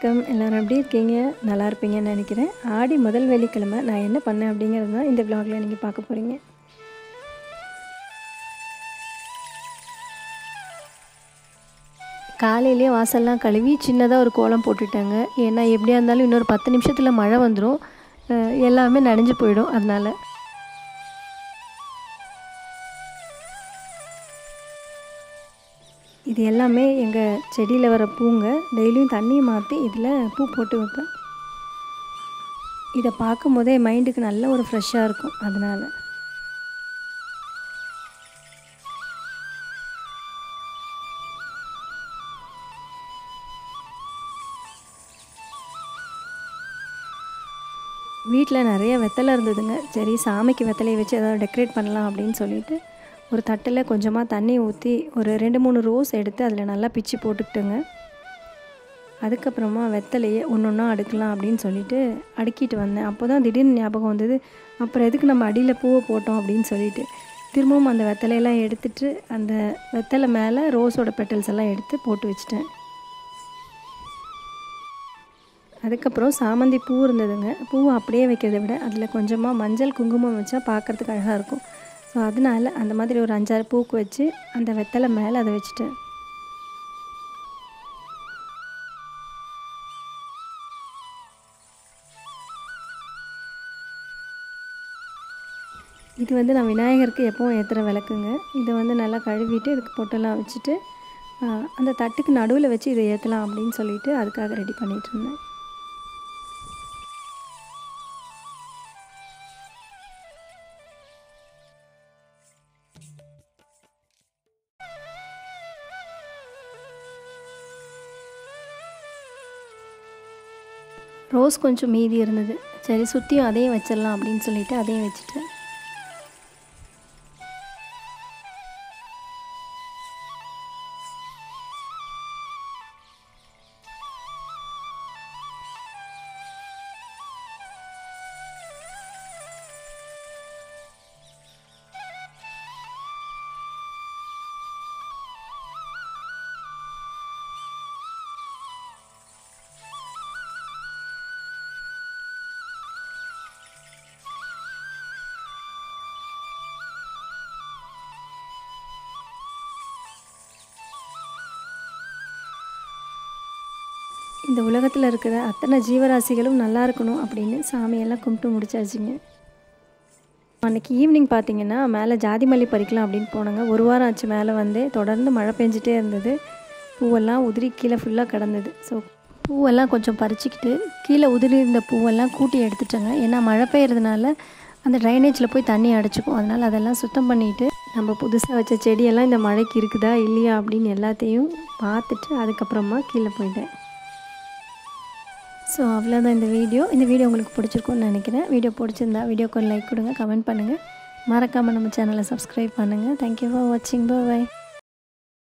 வணக்கம் எல்லோரும் எப்படி இருக்கீங்க நல்லா இருப்பீங்கன்னு நினைக்கிறேன் ஆடி முதல் வெள்ளிக்கிழமை நான் என்ன பண்ணேன் அப்படிங்கிறது தான் இந்த vlogல நீங்கள் பார்க்க போகிறீங்க காலையிலேயே வாசல்லாம் கழுவி சின்னதாக ஒரு கோலம் போட்டுட்டாங்க ஏன்னா எப்படியா இருந்தாலும் இன்னொரு பத்து நிமிஷத்தில் மழை வந்துடும் அஹ் எல்லாமே நனைஞ்சு போயிடும் அதனால் இது எல்லாமே எங்கள் செடியில் வர பூங்க டெய்லியும் தண்ணியை மாற்றி இதில் பூ போட்டு வைப்பேன் இதை பார்க்கும் போதே மைண்டுக்கு நல்ல ஒரு ஃப்ரெஷ்ஷாக இருக்கும் அதனால் வீட்டில் நிறைய வெத்தலை இருந்ததுங்க சரி சாமிக்கு வெத்தலையை வச்சு ஏதாவது டெக்கரேட் பண்ணலாம் அப்படின்னு சொல்லிட்டு ஒரு தட்டில் கொஞ்சமாக தண்ணி ஊற்றி ஒரு ரெண்டு மூணு ரோஸ் எடுத்து அதில் நல்லா பிச்சு போட்டுக்கிட்டுங்க அதுக்கப்புறமா வெத்தலையை ஒன்று ஒன்றா அடுக்கலாம் அப்படின்னு சொல்லிட்டு அடுக்கிட்டு வந்தேன் அப்போ தான் திடீர்னு ஞாபகம் வந்தது அப்புறம் எதுக்கு நம்ம அடியில் பூவை போட்டோம் அப்படின்னு சொல்லிட்டு திரும்பவும் அந்த வெத்தலையெல்லாம் எடுத்துட்டு அந்த வெத்தலை மேலே ரோஸோட பெட்டல்ஸ் எல்லாம் எடுத்து போட்டு வச்சிட்டேன் அதுக்கப்புறம் சாமந்தி பூ இருந்ததுங்க பூவை அப்படியே வைக்கிறத விட அதில் கொஞ்சமாக மஞ்சள் குங்குமம் வச்சா பார்க்குறதுக்கு அழகாக இருக்கும் ஸோ அதனால அந்த மாதிரி ஒரு அஞ்சாறு பூக்கு வச்சு அந்த வெத்தலை மேலே அதை வச்சுட்டேன் இது வந்து நான் விநாயகருக்கு எப்பவும் ஏற்றுற விளக்குங்க இதை வந்து நல்லா கழுவிட்டு இதுக்கு பொட்டெல்லாம் வச்சுட்டு ஆ, அந்த தட்டுக்கு நடுவில் வச்சு இதை ஏற்றலாம் அப்படின்னு சொல்லிட்டு அதுக்காக ரெடி பண்ணிகிட்டு இருந்தேன் ரோஸ் கொஞ்சம் மீதி இருந்தது சரி சுற்றியும் அதையும் வச்சிடலாம் அப்படின்னு சொல்லிட்டு அதையும் வச்சுட்டேன் இந்த உலகத்தில் இருக்கிற அத்தனை ஜீவராசிகளும் நல்லா இருக்கணும் அப்படின்னு சாமியெல்லாம் கும்பிட்டு முடிச்சாச்சுங்க அன்றைக்கி ஈவினிங் பார்த்தீங்கன்னா மேலே ஜாதி மல்லி பறிக்கலாம் அப்படின்னு போனாங்க ஒரு வாரம் ஆச்சு மேலே வந்து தொடர்ந்து மழை பெஞ்சிட்டே இருந்தது பூவெல்லாம் உதிரி கீழே ஃபுல்லாக கிடந்தது ஸோ பூவெல்லாம் கொஞ்சம் பறிச்சுக்கிட்டு கீழே உதிரி இருந்த பூவெல்லாம் கூட்டி எடுத்துட்டாங்க ஏன்னா மழை பெய்யறதுனால அந்த ட்ரைனேஜில் போய் தண்ணி அடைச்சிக்கும் அதனால் அதெல்லாம் சுத்தம் பண்ணிவிட்டு நம்ம புதுசாக வச்ச செடியெல்லாம் இந்த மழைக்கு இருக்குதா இல்லையா அப்படின்னு எல்லாத்தையும் பார்த்துட்டு அதுக்கப்புறமா கீழே போயிட்டேன் ஸோ அவ்வளோதான் இந்த வீடியோ இந்த வீடியோ உங்களுக்கு பிடிச்சிருக்கும்னு நினைக்கிறேன் வீடியோ பிடிச்சிருந்தா வீடியோக்கு ஒரு லைக் கொடுங்க கமெண்ட் பண்ணுங்கள் மறக்காமல் நம்ம சேனலை சப்ஸ்கிரைப் பண்ணுங்கள் தேங்க்யூ ஃபார் வாட்சிங் பாய்